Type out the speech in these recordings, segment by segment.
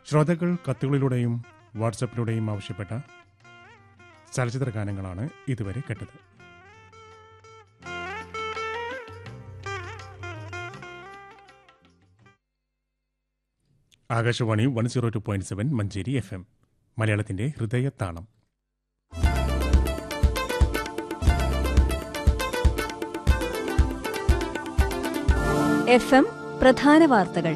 ശ്രോതാക്കൾ കത്തുകളിലൂടെയും വാട്സപ്പിലൂടെയും ആവശ്യപ്പെട്ട ചലച്ചിത്ര ഗാനങ്ങളാണ് ഇതുവരെ കേട്ടത് Akashvani one zero two point seven Manjeri F M മലയാളത്തിന്റെ ഹൃദയത്താളം എഫ് എം പ്രധാന വാർത്തകൾ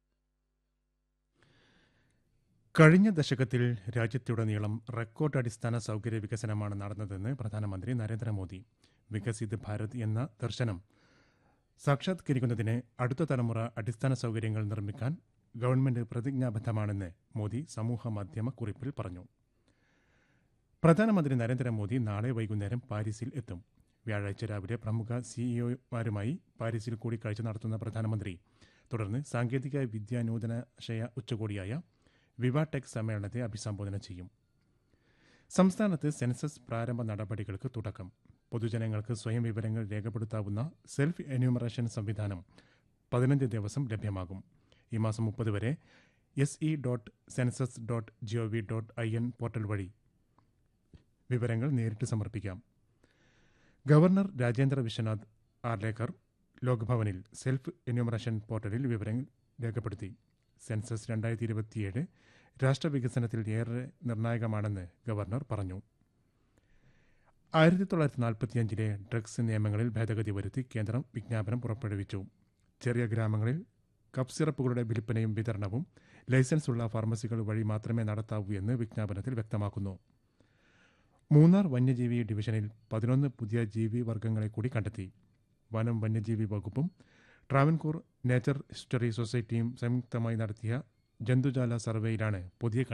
കഴിഞ്ഞ ദശകത്തിൽ രാജ്യത്തുടനീളം റെക്കോർഡ് അടിസ്ഥാന സൗകര്യ വികസനമാണ് നടന്നതെന്ന് പ്രധാനമന്ത്രി നരേന്ദ്രമോദി വികസിത് ഭാരത് എന്ന ദർശനം സാക്ഷാത്കരിക്കുന്നതിന് അടുത്ത തലമുറ അടിസ്ഥാന സൗകര്യങ്ങൾ നിർമ്മിക്കാൻ ഗവൺമെന്റ് പ്രതിജ്ഞാബദ്ധമാണെന്ന് മോദി സമൂഹ മാധ്യമ കുറിപ്പിൽ പറഞ്ഞു പ്രധാനമന്ത്രി നരേന്ദ്രമോദി നാളെ വൈകുന്നേരം പാരീസിൽ എത്തും വ്യാഴാഴ്ച രാവിലെ പ്രമുഖ സിഇഒമാരുമായി പാരീസിൽ കൂടിക്കാഴ്ച നടത്തുന്ന പ്രധാനമന്ത്രി തുടർന്ന് സാങ്കേതിക വിദ്യാനൂതനാശയ ഉച്ചകോടിയായ വിവാടെക് സമ്മേളനത്തെ അഭിസംബോധന ചെയ്യും സംസ്ഥാനത്ത് സെൻസസ് പ്രാരംഭ നടപടികൾക്ക് തുടക്കം പൊതുജനങ്ങൾക്ക് സ്വയം വിവരങ്ങൾ രേഖപ്പെടുത്താവുന്ന സെൽഫ് എന്യൂമറേഷൻ സംവിധാനം പതിനഞ്ച് ദിവസം ലഭ്യമാകും ഈ മാസം മുപ്പത് വരെ S E dot census dot G O V dot I N portal വഴി വിവരങ്ങൾ നേരിട്ട് സമർപ്പിക്കാം ഗവർണർ രാജേന്ദ്ര വിശ്വനാഥ് ആർലേക്കർ ലോക്ഭവനിൽ സെൽഫ് എന്യൂമറേഷൻ പോർട്ടലിൽ വിവരങ്ങൾ രേഖപ്പെടുത്തി സെൻസസ് രണ്ടായിരത്തി ഇരുപത്തിയേഴ് രാഷ്ട്രവികസനത്തിൽ ഏറെ നിർണായകമാണെന്ന് ഗവർണർ പറഞ്ഞു ആയിരത്തി തൊള്ളായിരത്തി നാൽപ്പത്തിയഞ്ചിലെ ഡ്രഗ്സ് നിയമങ്ങളിൽ ഭേദഗതി വരുത്തി കേന്ദ്രം വിജ്ഞാപനം പുറപ്പെടുവിച്ചു ചെറിയ ഗ്രാമങ്ങളിൽ കപ്പ് സിറപ്പുകളുടെ വിൽപ്പനയും വിതരണവും ലൈസൻസ് ഉള്ള ഫാർമസികൾ വഴി മാത്രമേ നടത്താവൂ എന്ന് വിജ്ഞാപനത്തിൽ വ്യക്തമാക്കുന്നു മൂന്നാർ വന്യജീവി ഡിവിഷനിൽ പതിനൊന്ന് പുതിയ ജീവി വർഗ്ഗങ്ങളെ കൂടി കണ്ടെത്തി വനം വന്യജീവി വകുപ്പും ട്രാവൻകൂർ നേച്ചർ ഹിസ്റ്ററി സൊസൈറ്റിയും സംയുക്തമായി നടത്തിയ ജന്തുജാല സർവേയിലാണ് പുതിയ